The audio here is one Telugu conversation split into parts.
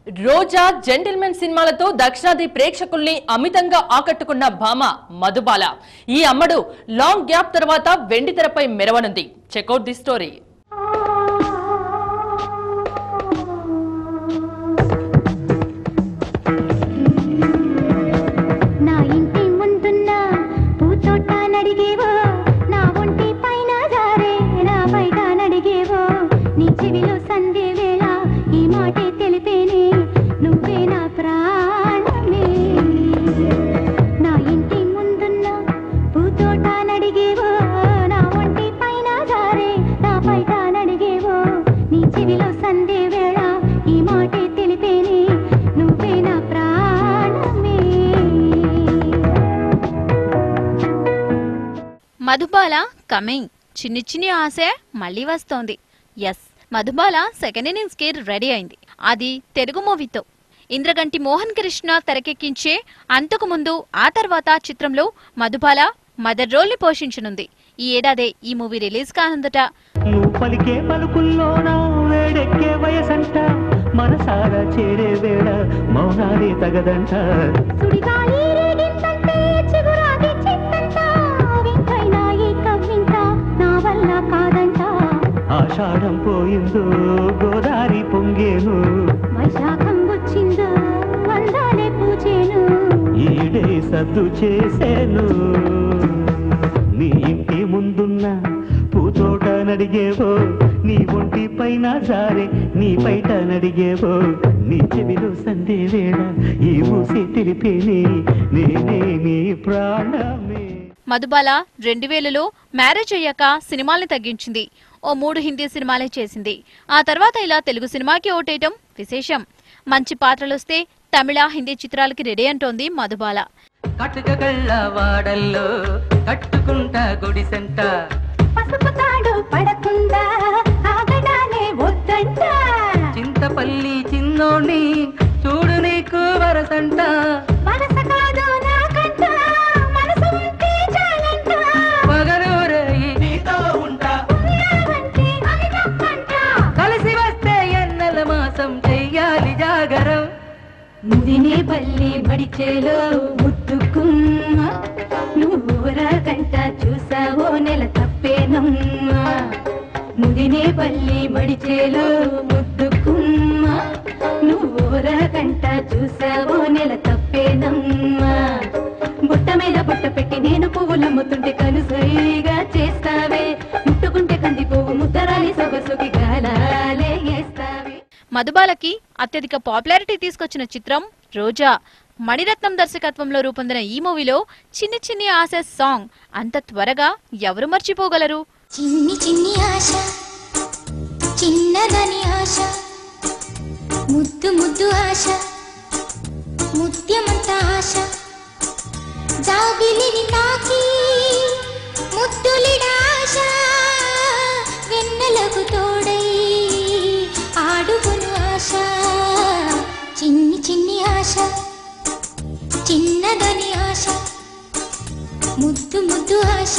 రోజా జెంటిల్మెన్ సినిమాలతో దక్షిణాది ప్రేక్షకుల్ని అమితంగా ఆకట్టుకున్న భామ మధుబాల ఈ అమ్మడు లాంగ్ గ్యాప్ తర్వాత వెండి తెరపై మెరవనుంది చెక్అవుట్ ది స్టోరీ నా ఇంటి ముందున్న పూతోట నడిగేవో నా ఒంటి పైన జారే నా బయట నడిగేవో నీ చెవిలో సందే వేళ ఈ మాటే తెలిపేనే నువ్వే నా ప్రాణమే నా ఇంటి ముందున్న పూతోట నడిగేవో నా ఒంటి పైన జారే నా బయట నడిగేవో నీ చెవిలో సందే వేళ ఈ మాటే తెలిపేనే నువ్వే నా ప్రాణమే మధుబాల కమింగ్ చిన్ని చిన్ని ఆశ మళ్ళీ వస్తోంది ఎస్ మధుబాల సెకండ్ ఇన్నింగ్స్ కి రెడీ అయింది అది తెలుగు మూవీతో ఇంద్రగంటి మోహన్ కృష్ణ తెరకెక్కించే అంతకు ముందు ఆ తర్వాత చిత్రంలో మధుబాల మదర్ రోల్ ని పోషించనుంది ఈ ఏడాదే ఈ మూవీ రిలీజ్ కానుందట నువ్వు పలికే పలుకుల్లోన వేడెక్కే వయసంట మనసారా చేరే వేళ మౌనాలే తగదంట సుడిగాలి రేగిందంటే చిగురాగి చెట్టంట వింతైనా ఈ కవ్వింత నా వల్ల కాదంట ఆషాఢం పోయిందో గోదారి పొంగేను వైశాఖం వచ్చిందో వందాలే పూజేను ఈడే సద్దు చేసేను నీ ఇంటి ముందున్న పూతోట నడిగేవో నీ ఒంటి పైన జారే నీ బయట నడిగేవో నీ చెవిలో సందే వేళ ఈ ఊసి తెలిపేనే నేనే నీ ప్రాణమే మధుబాల రెండు వేలలో మ్యారేజ్ అయ్యాక సినిమాల్ని తగ్గించింది ఓ మూడు హిందీ సినిమాలే చేసింది ఆ తర్వాత ఇలా తెలుగు సినిమాకి ఓటేయటం విశేషం మంచి పాత్రలొస్తే తమిళ హిందీ చిత్రాలకి రెడీ అంటోంది మధుబాల కటుకగళ్ళ వాడల్లో కట్టుకుంటా గుడిసెంట పసుపు తాడు పడకుండా ఆగడానే వద్దంట చింతపల్లి చిన్నోణ్ణి చూడు నీకు వరసంట మనస కాదు నాకంట మనసు ఉంటే చాలంట పగలూరయి నీతో ఉంటా ఉన్నావంటే అది తప్పంట కలిసి వస్తే ఎన్నెల మాసం చెయ్యాలి జాగరం ముదినే పల్లి బడిచేలో ముద్దుకుమ్మ నువ్వు కంట చూసావో నెల తప్పేనమ్మా ముదినే పల్లి బడిచేలో ముద్దుకుమ్మ నువ్వు కంట చూసావో నెల తప్పేనమ్మా బుట్ట మీద బుట్ట పెట్టి నేను పువ్వులమ్ముతుంటే కనుసైగా చేస్తావే ముట్టుకుంటే కంది పువ్వు ముద్దరాలి సొగసుకి గాలాలే వేస్తావే మధుబాలకి అత్యధిక పాపులారిటీ తీసుకొచ్చిన చిత్రం రోజా మణిరత్నం దర్శకత్వంలో రూపొందిన ఈ మూవీలో చిన్ని చిన్ని ఆశ సాంగ్ అంత త్వరగా ఎవరు మర్చిపోగలరు చిన్ని చిన్ని ఆశ చిన్నదని ఆశ ముద్దు ముద్దు ఆశ ముత్యమంత ఆశ జాబిలిని తాకి ముద్దులిడ ఆశ వెన్నెలకు తోడై ఆడుకును ఆశ చిన్ని చిన్ని ఆశ చిన్నదని ఆశ ముద్దు ముద్దు ఆశ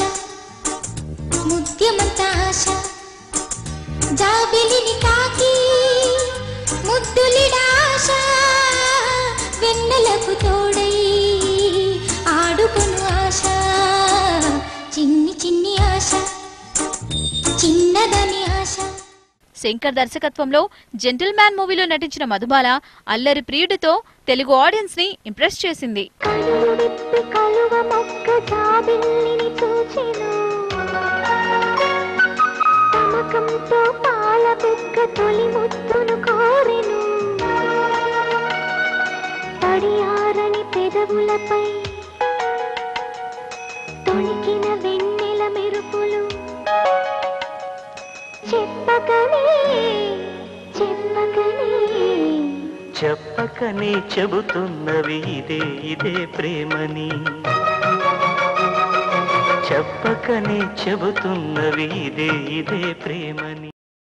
ముత్యమంత ఆశ జాబిలిని తాకి ముద్దులిడ ఆశ వెన్నెలకు తోడై ఆడుకును ఆశ చిన్ని చిన్ని ఆశ చిన్నదని ఆశ శంకర్ దర్శకత్వంలో జెంటిల్ మ్యాన్ మూవీలో నటించిన మధుబాల అల్లరి ప్రియుడితో తెలుగు ఆడియన్స్ ని ఇంప్రెస్ చేసింది కలువు విప్పి కలువ మొక్క జాబిల్లిని చూచెను తమకంతో పాల బుగ్గ తొలి ముద్దును కోరెను తడియారని పెదవులపై తొణికిన వెన్నెల మెరుపులు చెప్పకనే చెప్పకనే చెప్పకనే చెబుతున్నవి ఇదే ఇదే ప్రేమని చెప్పకనే చెబుతున్నవి ఇదే ఇదే ప్రేమని